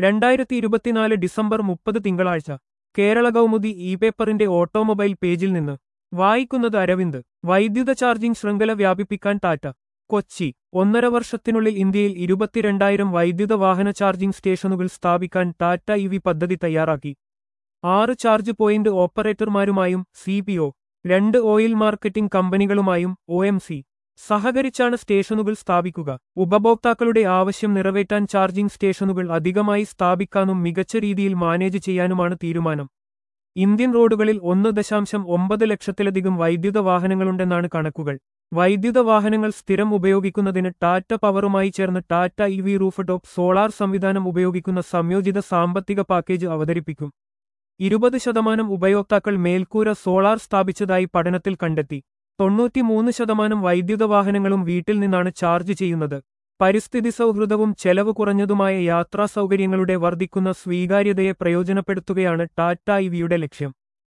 രണ്ടായിരത്തി ഇരുപത്തിനാല് ഡിസംബർ മുപ്പത് തിങ്കളാഴ്ച കേരള കൗമുദി ഇ പേപ്പറിന്റെ ഓട്ടോമൊബൈൽ പേജിൽ നിന്ന് വായിക്കുന്നത് അരവിന്ദ് വൈദ്യുത ചാർജിംഗ് ശൃംഖല വ്യാപിപ്പിക്കാൻ ടാറ്റ കൊച്ചി ഒന്നര വർഷത്തിനുള്ളിൽ ഇന്ത്യയിൽ ഇരുപത്തിരണ്ടായിരം വൈദ്യുത വാഹന ചാർജിംഗ് സ്റ്റേഷനുകൾ സ്ഥാപിക്കാൻ ടാറ്റ ഇ വി പദ്ധതി തയ്യാറാക്കി ആറ് ചാർജ് പോയിന്റ് ഓപ്പറേറ്റർമാരുമായും സി പി ഒ രണ്ട് ഓയിൽ മാർക്കറ്റിംഗ് കമ്പനികളുമായും ഒ എം സി സഹകരിച്ചാണ് സ്റ്റേഷനുകൾ സ്ഥാപിക്കുക ഉപഭോക്താക്കളുടെ ആവശ്യം നിറവേറ്റാൻ ചാർജിംഗ് സ്റ്റേഷനുകൾ അധികമായി സ്ഥാപിക്കാനും മികച്ച രീതിയിൽ മാനേജ് ചെയ്യാനുമാണ് തീരുമാനം ഇന്ത്യൻ റോഡുകളിൽ ഒന്ന് ദശാംശം ഒമ്പത് ലക്ഷത്തിലധികം വൈദ്യുത വാഹനങ്ങളുണ്ടെന്നാണ് കണക്കുകൾ വൈദ്യുത വാഹനങ്ങൾ സ്ഥിരം ഉപയോഗിക്കുന്നതിന് ടാറ്റ പവറുമായി ചേർന്ന് Tata E V roof top solar സംവിധാനം ഉപയോഗിക്കുന്ന സംയോജിത സാമ്പത്തിക പാക്കേജ് അവതരിപ്പിക്കും ഇരുപത് ശതമാനം ഉപയോക്താക്കൾ മേൽക്കൂര സോളാർ സ്ഥാപിച്ചതായി പഠനത്തിൽ കണ്ടെത്തി തൊണ്ണൂറ്റിമൂന്ന് ശതമാനം വൈദ്യുത വാഹനങ്ങളും വീട്ടിൽ നിന്നാണ് ചാർജ് ചെയ്യുന്നത് പരിസ്ഥിതി സൗഹൃദവും ചെലവ് കുറഞ്ഞതുമായ യാത്രാ സൗകര്യങ്ങളുടെ വർദ്ധിക്കുന്ന സ്വീകാര്യതയെ പ്രയോജനപ്പെടുത്തുകയാണ് ടാറ്റ ഇവിയുടെ ലക്ഷ്യം